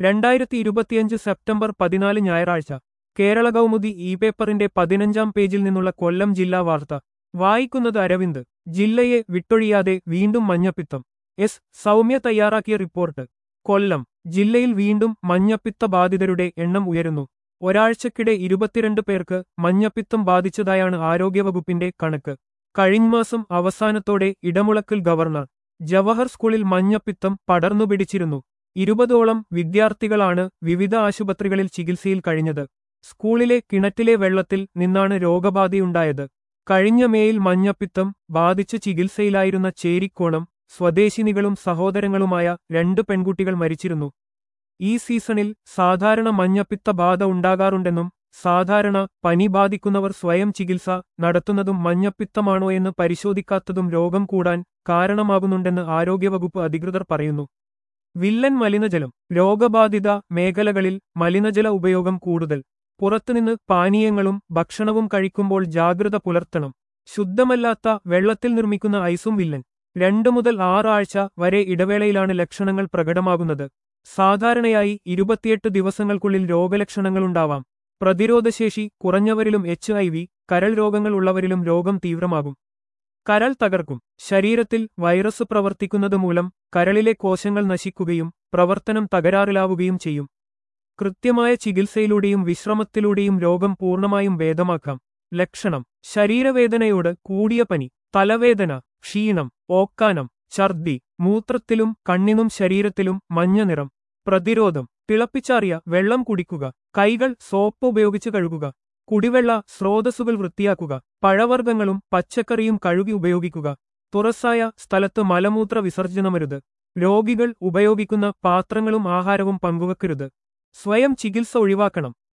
രണ്ടായിരത്തി ഇരുപത്തിയഞ്ച് സെപ്റ്റംബർ പതിനാല് ഞായറാഴ്ച കേരള കൗമുദി ഇ പേപ്പറിന്റെ പതിനഞ്ചാം പേജിൽ നിന്നുള്ള കൊല്ലം ജില്ലാ വാർത്ത വായിക്കുന്നത് അരവിന്ദ് ജില്ലയെ വിട്ടൊഴിയാതെ വീണ്ടും മഞ്ഞപ്പിത്തം എസ് സൗമ്യ തയ്യാറാക്കിയ റിപ്പോർട്ട് കൊല്ലം ജില്ലയിൽ വീണ്ടും മഞ്ഞപ്പിത്ത ബാധിതരുടെ എണ്ണം ഉയരുന്നു ഒരാഴ്ചക്കിടെ ഇരുപത്തിരണ്ട് പേർക്ക് മഞ്ഞപ്പിത്തം ബാധിച്ചതായാണ് ആരോഗ്യവകുപ്പിന്റെ കണക്ക് കഴിഞ്ഞമാസം അവസാനത്തോടെ ഇടമുളക്കൽ ഗവർണർ ജവഹർ സ്കൂളിൽ മഞ്ഞപ്പിത്തം പടർന്നുപിടിച്ചിരുന്നു ഇരുപതോളം വിദ്യാർത്ഥികളാണ് വിവിധ ആശുപത്രികളിൽ ചികിത്സയിൽ കഴിഞ്ഞത് സ്കൂളിലെ കിണറ്റിലെ വെള്ളത്തിൽ നിന്നാണ് രോഗബാധയുണ്ടായത് കഴിഞ്ഞ മേയിൽ മഞ്ഞപ്പിത്തം ബാധിച്ച് ചികിത്സയിലായിരുന്ന ചേരിക്കോണം സ്വദേശിനികളും സഹോദരങ്ങളുമായ രണ്ട് പെൺകുട്ടികൾ മരിച്ചിരുന്നു ഈ സീസണിൽ സാധാരണ മഞ്ഞപ്പിത്ത ബാധ ഉണ്ടാകാറുണ്ടെന്നും സാധാരണ പനി ബാധിക്കുന്നവർ സ്വയം ചികിത്സ നടത്തുന്നതും മഞ്ഞപ്പിത്തമാണോ എന്ന് പരിശോധിക്കാത്തതും രോഗം കൂടാൻ കാരണമാകുന്നുണ്ടെന്ന് ആരോഗ്യവകുപ്പ് അധികൃതർ പറയുന്നു വില്ലൻ മലിനജലം രോഗബാധിത മേഖലകളിൽ മലിനജല ഉപയോഗം കൂടുതൽ പുറത്തുനിന്ന് പാനീയങ്ങളും ഭക്ഷണവും കഴിക്കുമ്പോൾ ജാഗ്രത പുലർത്തണം ശുദ്ധമല്ലാത്ത വെള്ളത്തിൽ നിർമ്മിക്കുന്ന ഐസും വില്ലൻ രണ്ടു മുതൽ ആറാഴ്ച വരെ ഇടവേളയിലാണ് ലക്ഷണങ്ങൾ പ്രകടമാകുന്നത് സാധാരണയായി ഇരുപത്തിയെട്ട് ദിവസങ്ങൾക്കുള്ളിൽ രോഗലക്ഷണങ്ങളുണ്ടാവാം പ്രതിരോധശേഷി കുറഞ്ഞവരിലും എച്ച് ഐ വി കരൾ രോഗങ്ങൾ ഉള്ളവരിലും രോഗം തീവ്രമാകും കരൾ തകർക്കും ശരീരത്തിൽ വൈറസ് പ്രവർത്തിക്കുന്നത് മൂലം കരളിലെ കോശങ്ങൾ നശിക്കുകയും പ്രവർത്തനം തകരാറിലാവുകയും ചെയ്യും കൃത്യമായ ചികിത്സയിലൂടെയും വിശ്രമത്തിലൂടെയും രോഗം പൂർണ്ണമായും ഭേദമാക്കാം ലക്ഷണം ശരീരവേദനയോട് കൂടിയ പനി തലവേദന ക്ഷീണം ഓക്കാനം ഛർദി മൂത്രത്തിലും കണ്ണിനും ശരീരത്തിലും മഞ്ഞ നിറം പ്രതിരോധം തിളപ്പിച്ചാറിയ വെള്ളം കുടിക്കുക കൈകൾ സോപ്പ് ഉപയോഗിച്ച് കഴുകുക കുടിവെള്ള സ്രോതസ്സുകൾ വൃത്തിയാക്കുക പഴവർഗ്ഗങ്ങളും പച്ചക്കറിയും കഴുകി ഉപയോഗിക്കുക തുറസായ സ്ഥലത്ത് മലമൂത്ര വിസർജനമരുത് രോഗികൾ ഉപയോഗിക്കുന്ന പാത്രങ്ങളും ആഹാരവും പങ്കുവെക്കരുത് സ്വയം ചികിത്സ ഒഴിവാക്കണം